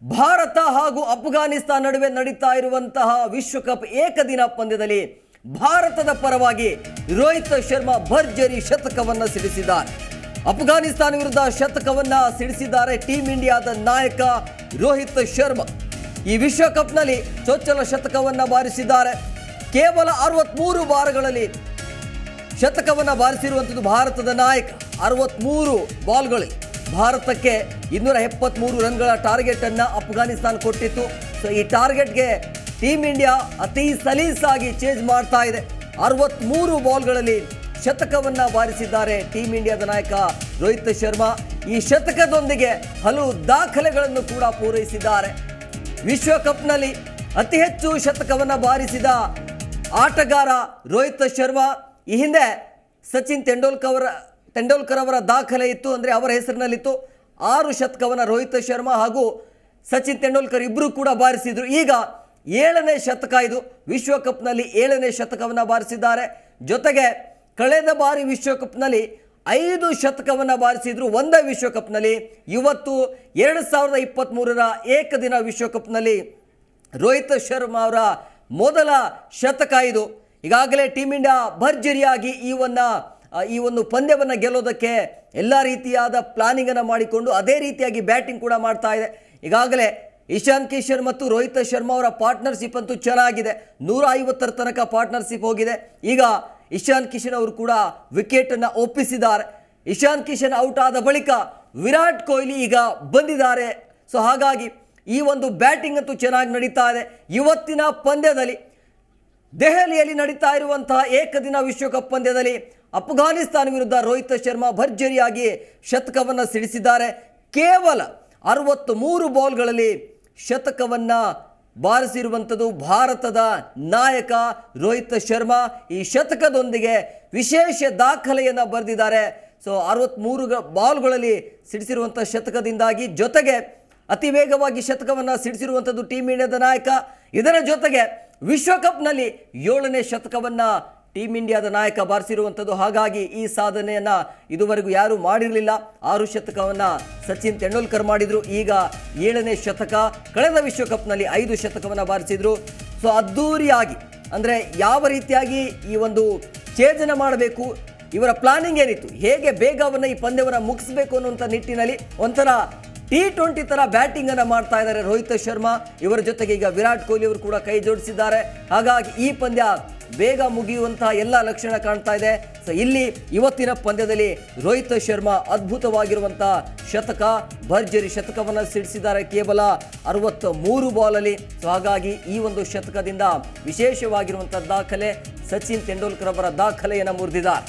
ಭಾರತ ಹಾಗೂ ಅಫ್ಘಾನಿಸ್ತಾನ ನಡುವೆ ನಡೀತಾ ಇರುವಂತಹ ವಿಶ್ವಕಪ್ ಏಕದಿನ ಪಂದ್ಯದಲ್ಲಿ ಭಾರತದ ಪರವಾಗಿ ರೋಹಿತ್ ಶರ್ಮಾ ಭರ್ಜರಿ ಶತಕವನ್ನ ಸಿಡಿಸಿದ್ದಾರೆ ಅಫ್ಘಾನಿಸ್ತಾನ ವಿರುದ್ಧ ಶತಕವನ್ನ ಸಿಡಿಸಿದ್ದಾರೆ ಟೀಂ ಇಂಡಿಯಾದ ನಾಯಕ ರೋಹಿತ್ ಶರ್ಮಾ ಈ ವಿಶ್ವಕಪ್ನಲ್ಲಿ ಚೊಚ್ಚಲ ಶತಕವನ್ನ ಬಾರಿಸಿದ್ದಾರೆ ಕೇವಲ ಅರವತ್ಮೂರು ಬಾರ್ಗಳಲ್ಲಿ ಶತಕವನ್ನ ಬಾರಿಸಿರುವಂಥದ್ದು ಭಾರತದ ನಾಯಕ ಅರವತ್ಮೂರು ಬಾಲ್ಗಳಲ್ಲಿ ಭಾರತಕ್ಕೆ ಇನ್ನೂರ ಎಪ್ಪತ್ಮೂರು ರನ್ಗಳ ಟಾರ್ಗೆಟ್ ಅನ್ನ ಅಫ್ಘಾನಿಸ್ತಾನ ಕೊಟ್ಟಿತ್ತು ಸೊ ಈ ಟಾರ್ಗೆಟ್ಗೆ ಟೀಮ್ ಇಂಡಿಯಾ ಅತಿ ಸಲೀಸಾಗಿ ಚೇಂಜ್ ಮಾಡ್ತಾ ಇದೆ ಅರವತ್ಮೂರು ಬಾಲ್ಗಳಲ್ಲಿ ಶತಕವನ್ನ ಬಾರಿಸಿದ್ದಾರೆ ಟೀಮ್ ಇಂಡಿಯಾದ ನಾಯಕ ರೋಹಿತ್ ಶರ್ಮಾ ಈ ಶತಕದೊಂದಿಗೆ ಹಲವು ದಾಖಲೆಗಳನ್ನು ಕೂಡ ಪೂರೈಸಿದ್ದಾರೆ ವಿಶ್ವಕಪ್ನಲ್ಲಿ ಅತಿ ಹೆಚ್ಚು ಶತಕವನ್ನ ಬಾರಿಸಿದ ಆಟಗಾರ ರೋಹಿತ್ ಶರ್ಮಾ ಈ ಹಿಂದೆ ಸಚಿನ್ ತೆಂಡೂಲ್ಕರ್ ಅವರ ತೆಂಡೂಲ್ಕರ್ ಅವರ ದಾಖಲೆ ಇತ್ತು ಅಂದರೆ ಅವರ ಹೆಸರಿನಲ್ಲಿತ್ತು ಆರು ಶತಕವನ್ನು ರೋಹಿತ್ ಶರ್ಮಾ ಹಾಗೂ ಸಚಿನ್ ತೆಂಡೂಲ್ಕರ್ ಇಬ್ಬರು ಕೂಡ ಬಾರಿಸಿದ್ರು ಈಗ ಏಳನೇ ಶತಕ ಇದು ವಿಶ್ವಕಪ್ನಲ್ಲಿ ಏಳನೇ ಶತಕವನ್ನು ಬಾರಿಸಿದ್ದಾರೆ ಜೊತೆಗೆ ಕಳೆದ ಬಾರಿ ವಿಶ್ವಕಪ್ನಲ್ಲಿ ಐದು ಶತಕವನ್ನು ಬಾರಿಸಿದ್ರು ಒಂದೇ ವಿಶ್ವಕಪ್ನಲ್ಲಿ ಇವತ್ತು ಎರಡು ಸಾವಿರದ ಇಪ್ಪತ್ತ್ಮೂರರ ಏಕದಿನ ವಿಶ್ವಕಪ್ನಲ್ಲಿ ರೋಹಿತ್ ಶರ್ಮಾ ಅವರ ಮೊದಲ ಶತಕ ಇದು ಈಗಾಗಲೇ ಟೀಮ್ ಇಂಡಿಯಾ ಭರ್ಜರಿಯಾಗಿ ಈ ಒನ್ನ ಆ, ಈ ಒಂದು ಪಂದ್ಯವನ್ನು ಗೆಲ್ಲೋದಕ್ಕೆ ಎಲ್ಲ ರೀತಿಯಾದ ಪ್ಲಾನಿಂಗನ್ನು ಮಾಡಿಕೊಂಡು ಅದೇ ರೀತಿಯಾಗಿ ಬ್ಯಾಟಿಂಗ್ ಕೂಡ ಮಾಡ್ತಾ ಇದೆ ಈಗಾಗಲೇ ಇಶಾನ್ ಕಿಶನ್ ಮತ್ತು ರೋಹಿತ್ ಶರ್ಮಾ ಅವರ ಪಾರ್ಟ್ನರ್ಶಿಪ್ ಅಂತೂ ಚೆನ್ನಾಗಿದೆ ನೂರ ಐವತ್ತರ ತನಕ ಪಾರ್ಟ್ನರ್ಶಿಪ್ ಹೋಗಿದೆ ಈಗ ಇಶಾನ್ ಕಿಶನ್ ಅವರು ಕೂಡ ವಿಕೆಟನ್ನು ಒಪ್ಪಿಸಿದ್ದಾರೆ ಇಶಾನ್ ಕಿಶನ್ ಔಟ್ ಆದ ಬಳಿಕ ವಿರಾಟ್ ಕೊಹ್ಲಿ ಈಗ ಬಂದಿದ್ದಾರೆ ಸೊ ಹಾಗಾಗಿ ಈ ಒಂದು ಬ್ಯಾಟಿಂಗ್ ಅಂತೂ ಚೆನ್ನಾಗಿ ನಡೀತಾ ಇದೆ ಇವತ್ತಿನ ಪಂದ್ಯದಲ್ಲಿ ದೆಹಲಿಯಲ್ಲಿ ನಡೀತಾ ಇರುವಂತಹ ಏಕದಿನ ವಿಶ್ವಕಪ್ ಪಂದ್ಯದಲ್ಲಿ ಅಫ್ಘಾನಿಸ್ತಾನ ವಿರುದ್ಧ ರೋಹಿತ್ ಶರ್ಮಾ ಭರ್ಜರಿಯಾಗಿ ಶತಕವನ್ನು ಸಿಡಿಸಿದ್ದಾರೆ ಕೇವಲ ಅರವತ್ತ್ ಮೂರು ಬಾಲ್ಗಳಲ್ಲಿ ಶತಕವನ್ನು ಬಾರಿಸಿರುವಂಥದ್ದು ಭಾರತದ ನಾಯಕ ರೋಹಿತ್ ಶರ್ಮಾ ಈ ಶತಕದೊಂದಿಗೆ ವಿಶೇಷ ದಾಖಲೆಯನ್ನು ಬರೆದಿದ್ದಾರೆ ಸೊ ಅರವತ್ತ್ಮೂರು ಬಾಲ್ಗಳಲ್ಲಿ ಸಿಡಿಸಿರುವಂಥ ಶತಕದಿಂದಾಗಿ ಜೊತೆಗೆ ಅತಿ ವೇಗವಾಗಿ ಶತಕವನ್ನು ಸಿಡಿಸಿರುವಂಥದ್ದು ಟೀಮ್ ಇಂಡಿಯಾದ ನಾಯಕ ಇದರ ಜೊತೆಗೆ ವಿಶ್ವಕಪ್ನಲ್ಲಿ ಏಳನೇ ಶತಕವನ್ನು ಟೀಮ್ ಇಂಡಿಯಾದ ನಾಯಕ ಬಾರಿಸಿರುವಂಥದ್ದು ಹಾಗಾಗಿ ಈ ಸಾಧನೆಯನ್ನು ಇದುವರೆಗೂ ಯಾರೂ ಮಾಡಿರಲಿಲ್ಲ ಆರು ಶತಕವನ್ನು ಸಚಿನ್ ತೆಂಡೂಲ್ಕರ್ ಮಾಡಿದರು ಈಗ ಏಳನೇ ಶತಕ ಕಳೆದ ವಿಶ್ವಕಪ್ನಲ್ಲಿ ಐದು ಶತಕವನ್ನು ಬಾರಿಸಿದರು ಸೊ ಅದ್ಧೂರಿಯಾಗಿ ಅಂದರೆ ಯಾವ ರೀತಿಯಾಗಿ ಈ ಒಂದು ಛೇದನ ಮಾಡಬೇಕು ಇವರ ಪ್ಲಾನಿಂಗ್ ಏನಿತ್ತು ಹೇಗೆ ಬೇಗವನ್ನು ಈ ಪಂದ್ಯವನ್ನು ಮುಗಿಸ್ಬೇಕು ಅನ್ನುವಂಥ ನಿಟ್ಟಿನಲ್ಲಿ ಒಂಥರ ಟಿ ಟ್ವೆಂಟಿ ತರ ಬ್ಯಾಟಿಂಗ್ ಅನ್ನ ಮಾಡ್ತಾ ಇದ್ದಾರೆ ರೋಹಿತ್ ಶರ್ಮಾ ಇವರ ಜೊತೆಗೆ ಈಗ ವಿರಾಟ್ ಕೊಹ್ಲಿ ಅವರು ಕೂಡ ಕೈ ಜೋಡಿಸಿದ್ದಾರೆ ಹಾಗಾಗಿ ಈ ಪಂದ್ಯ ಬೇಗ ಮುಗಿಯುವಂತಹ ಎಲ್ಲ ಲಕ್ಷಣ ಕಾಣ್ತಾ ಇದೆ ಸೊ ಇಲ್ಲಿ ಇವತ್ತಿನ ಪಂದ್ಯದಲ್ಲಿ ರೋಹಿತ್ ಶರ್ಮಾ ಅದ್ಭುತವಾಗಿರುವಂತಹ ಶತಕ ಭರ್ಜರಿ ಶತಕವನ್ನು ಸಿಡಿಸಿದ್ದಾರೆ ಕೇವಲ ಅರವತ್ತ ಮೂರು ಬಾಲಲ್ಲಿ ಸೊ ಹಾಗಾಗಿ ಈ ಒಂದು ಶತಕದಿಂದ ವಿಶೇಷವಾಗಿರುವಂತಹ ದಾಖಲೆ ಸಚಿನ್ ತೆಂಡೂಲ್ಕರ್ ಅವರ ದಾಖಲೆಯನ್ನು ಮುರಿದಿದ್ದಾರೆ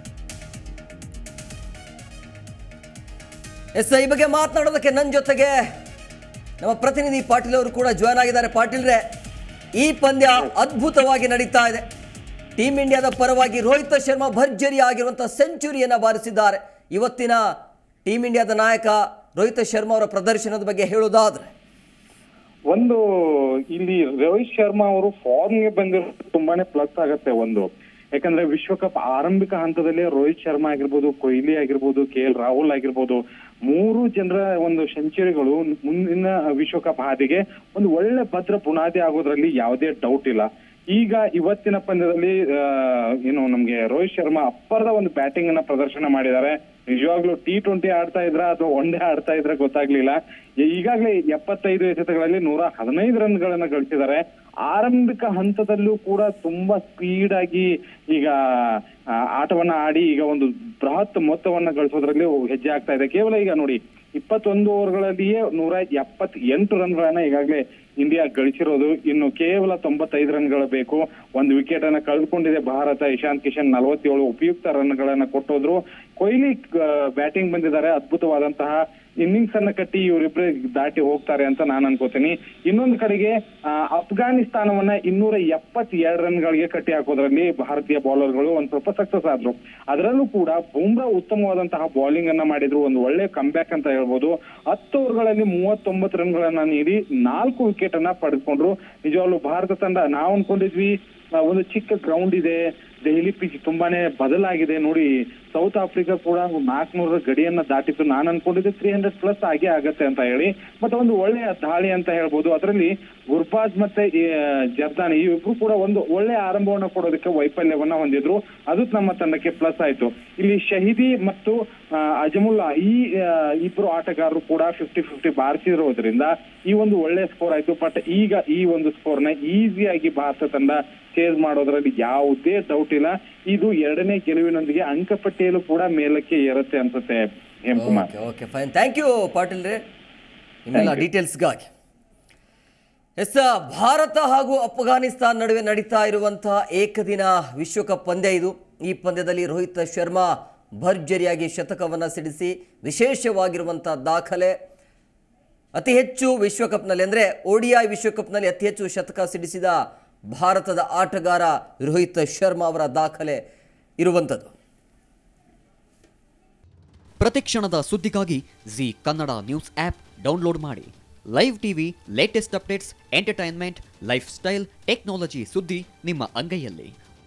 ಎಸ್ ಈ ಬಗ್ಗೆ ಮಾತನಾಡೋದಕ್ಕೆ ನನ್ನ ಜೊತೆಗೆ ನಮ್ಮ ಪ್ರತಿನಿಧಿ ಪಾಟೀಲ್ ಅವರು ಕೂಡ ಜಾಯ್ನ್ ಆಗಿದ್ದಾರೆ ಪಾಟೀಲ್ರೆ ಈ ಪಂದ್ಯ ಅದ್ಭುತವಾಗಿ ನಡೀತಾ ಇದೆ ಟೀಮ್ ಇಂಡಿಯಾದ ಪರವಾಗಿ ರೋಹಿತ್ ಶರ್ಮಾ ಭರ್ಜರಿ ಆಗಿರುವಂತಹ ಸೆಂಚುರಿಯನ್ನು ಬಾರಿಸಿದ್ದಾರೆ ಇವತ್ತಿನ ಟೀಮ್ ಇಂಡಿಯಾದ ನಾಯಕ ರೋಹಿತ್ ಶರ್ಮಾ ಅವರ ಪ್ರದರ್ಶನದ ಬಗ್ಗೆ ಹೇಳೋದಾದ್ರೆ ಒಂದು ಇಲ್ಲಿ ರೋಹಿತ್ ಶರ್ಮಾ ಅವರು ಫಾರ್ಮ್ಗೆ ಬಂದಿರೋದು ತುಂಬಾನೇ ಪ್ಲಸ್ ಆಗತ್ತೆ ಒಂದು ಯಾಕಂದ್ರೆ ವಿಶ್ವಕಪ್ ಆರಂಭಿಕ ಹಂತದಲ್ಲಿ ರೋಹಿತ್ ಶರ್ಮಾ ಆಗಿರ್ಬೋದು ಕೊಹ್ಲಿ ಆಗಿರ್ಬೋದು ಕೆ ಎಲ್ ರಾಹುಲ್ ಆಗಿರ್ಬೋದು ಮೂರು ಜನರ ಒಂದು ಸೆಂಚುರಿಗಳು ಮುಂದಿನ ವಿಶ್ವಕಪ್ ಹಾದಿಗೆ ಒಂದು ಒಳ್ಳೆ ಭದ್ರ ಬುನಾದಿ ಆಗೋದ್ರಲ್ಲಿ ಯಾವುದೇ ಡೌಟ್ ಇಲ್ಲ ಈಗ ಇವತ್ತಿನ ಪಂದ್ಯದಲ್ಲಿ ಆ, ಏನು ನಮ್ಗೆ ರೋಹಿತ್ ಶರ್ಮಾ ಅಪ್ಪರದ ಒಂದು ಬ್ಯಾಟಿಂಗ್ ಅನ್ನ ಪ್ರದರ್ಶನ ಮಾಡಿದ್ದಾರೆ ನಿಜವಾಗ್ಲೂ ಟಿ ಟ್ವೆಂಟಿ ಆಡ್ತಾ ಇದ್ರ ಅಥವಾ ಒನ್ ಡೇ ಆಡ್ತಾ ಇದ್ರ ಗೊತ್ತಾಗ್ಲಿಲ್ಲ ಈಗಾಗಲೇ ಎಪ್ಪತ್ತೈದು ಎಸೆತಗಳಲ್ಲಿ ನೂರ ಹದಿನೈದು ರನ್ಗಳನ್ನ ಗಳಿಸಿದ್ದಾರೆ ಆರಂಭಿಕ ಹಂತದಲ್ಲೂ ಕೂಡ ತುಂಬಾ ಸ್ಪೀಡ್ ಆಗಿ ಈಗ ಆ, ಆಟವನ್ನ ಆಡಿ ಈಗ ಒಂದು ಬೃಹತ್ ಮೊತ್ತವನ್ನ ಗಳಿಸೋದ್ರಲ್ಲಿ ಹೆಜ್ಜೆ ಆಗ್ತಾ ಇದೆ ಕೇವಲ ಈಗ ನೋಡಿ ಇಪ್ಪತ್ತೊಂದು ಓವರ್ಗಳಲ್ಲಿಯೇ ನೂರ ಎಪ್ಪತ್ತೆಂಟು ರನ್ಗಳನ್ನ ಈಗಾಗಲೇ ಇಂಡಿಯಾ ಗಳಿಸಿರೋದು ಇನ್ನು ಕೇವಲ ತೊಂಬತ್ತೈದು ರನ್ಗಳು ಬೇಕು ಒಂದು ವಿಕೆಟ್ ಅನ್ನ ಕಳೆದುಕೊಂಡಿದೆ ಭಾರತ ಇಶಾಂತ್ ಕಿಶನ್ ನಲವತ್ತೇಳು ಉಪಯುಕ್ತ ರನ್ಗಳನ್ನ ಕೊಟ್ಟೋದ್ರು ಕೊಹ್ಲಿ ಬ್ಯಾಟಿಂಗ್ ಬಂದಿದ್ದಾರೆ ಅದ್ಭುತವಾದಂತಹ ಇನ್ನಿಂಗ್ಸ್ ಅನ್ನ ಕಟ್ಟಿ ಇವರಿಬ್ಬರೇ ದಾಟಿ ಹೋಗ್ತಾರೆ ಅಂತ ನಾನು ಅನ್ಕೋತೀನಿ ಇನ್ನೊಂದು ಕಡೆಗೆ ಆ, ಅಫ್ಘಾನಿಸ್ತಾನವನ್ನ ಇನ್ನೂರ ಎಪ್ಪತ್ತೆರಡು ರನ್ಗಳಿಗೆ ಕಟ್ಟಿ ಹಾಕೋದ್ರಲ್ಲಿ ಭಾರತೀಯ ಬೌಲರ್ಗಳು ಒಂದ್ ಸ್ವಲ್ಪ ಸಕ್ಸಸ್ ಆದ್ರು ಅದರಲ್ಲೂ ಕೂಡ ಬುಮ್ರಾ ಉತ್ತಮವಾದಂತಹ ಬೌಲಿಂಗ್ ಅನ್ನ ಮಾಡಿದ್ರು ಒಂದು ಒಳ್ಳೆ ಕಂಬ್ಯಾಕ್ ಅಂತ ಹೇಳ್ಬೋದು ಹತ್ತು ಓವರ್ಗಳಲ್ಲಿ ಮೂವತ್ತೊಂಬತ್ತು ರನ್ಗಳನ್ನ ನೀಡಿ ನಾಲ್ಕು ವಿಕೆಟ್ ಅನ್ನ ಪಡೆದುಕೊಂಡ್ರು ನಿಜವಾಗ್ಲೂ ಭಾರತ ತಂಡ ನಾವು ಅನ್ಕೊಂಡಿದ್ವಿ ಆ, ಒಂದು ಚಿಕ್ಕ ಗ್ರೌಂಡ್ ಇದೆ ದೆಹಲಿ ಪಿಚ್ ತುಂಬಾನೇ ಬದಲಾಗಿದೆ ನೋಡಿ ಸೌತ್ ಆಫ್ರಿಕಾ ಕೂಡ ನಾಲ್ಕನೂರ ಗಡಿಯನ್ನ ದಾಟಿತ್ತು ನಾನು ಅನ್ಕೊಂಡಿದ್ದೆ ತ್ರೀ ಹಂಡ್ರೆಡ್ ಪ್ಲಸ್ ಆಗೇ ಆಗತ್ತೆ ಅಂತ ಹೇಳಿ ಮತ್ತೆ ಒಂದು ಒಳ್ಳೆಯ ದಾಳಿ ಅಂತ ಹೇಳ್ಬೋದು ಅದರಲ್ಲಿ ಗುರ್ಬಾಜ್ ಮತ್ತೆ ಈ, ಜರ್ದಾನಿ ಇವಿಬ್ರು ಕೂಡ ಒಂದು ಒಳ್ಳೆಯ ಆರಂಭವನ್ನ ಕೊಡೋದಕ್ಕೆ ವೈಫಲ್ಯವನ್ನ ಹೊಂದಿದ್ರು ಅದು ನಮ್ಮ ತಂಡಕ್ಕೆ ಪ್ಲಸ್ ಆಯ್ತು ಇಲ್ಲಿ ಶಹೀದಿ ಮತ್ತು ಆ, ಅಜಮುಲ್ಲಾ ಈ ಆ, ಇಬ್ರು ಆಟಗಾರರು ಕೂಡ ಫಿಫ್ಟಿ ಫಿಫ್ಟಿ ಬಾರಿಸಿರೋದ್ರಿಂದ ಈ ಒಂದು ಒಳ್ಳೆ ಸ್ಕೋರ್ ಆಯ್ತು ಬಟ್ ಈಗ ಈ ಒಂದು ಸ್ಕೋರ್ ನ ಈಸಿಯಾಗಿ ಭಾರತ ತಂಡ ಚೇಸ್ ಮಾಡೋದ್ರಲ್ಲಿ ಯಾವುದೇ ಡೌಟ್ ಇಲ್ಲ ಇದು ಎರಡನೇ ಗೆಲುವಿನೊಂದಿಗೆ ಅಂಕಪಟ್ಟಿಯಲ್ಲೂ ಕೂಡ ಮೇಲಕ್ಕೆ ಏರುತ್ತೆ ಅನ್ಸುತ್ತೆ Hemakumar okay okay fine thank you Patil ರೇ ನಿಮ್ಮೆಲ್ಲ Thank you. ಡೀಟೇಲ್ಸ್ಗಾಗಿ ಎಸ್ ಭಾರತ ಹಾಗೂ ಅಫ್ಘಾನಿಸ್ತಾನ್ ನಡುವೆ ನಡೀತಾ ಇರುವಂತಹ ಏಕದಿನ ವಿಶ್ವಕಪ್ ಪಂದ್ಯ ಇದು ಈ ಪಂದ್ಯದಲ್ಲಿ ರೋಹಿತ್ ಶರ್ಮಾ ಭರ್ಜರಿಯಾಗಿ ಶತಕವನ್ನು ಸಿಡಿಸಿ ವಿಶೇಷವಾಗಿರುವಂಥ ದಾಖಲೆ ಅತಿ ಹೆಚ್ಚು ವಿಶ್ವಕಪ್ನಲ್ಲಿ ಅಂದರೆ ಓಡಿಐ ವಿಶ್ವಕಪ್ನಲ್ಲಿ ಅತಿ ಹೆಚ್ಚು ಶತಕ ಸಿಡಿಸಿದ ಭಾರತದ ಆಟಗಾರ ರೋಹಿತ್ ಶರ್ಮಾ ಅವರ ದಾಖಲೆ ಇರುವಂಥದ್ದು ಪ್ರತಿಕ್ಷಣದ ಸುದ್ದಿಗಾಗಿ Zee Kannada news app download ಮಾಡಿ live TV latest updates entertainment lifestyle technology ಸುದ್ದಿ ನಿಮ್ಮ ಅಂಗೈಯಲ್ಲಿ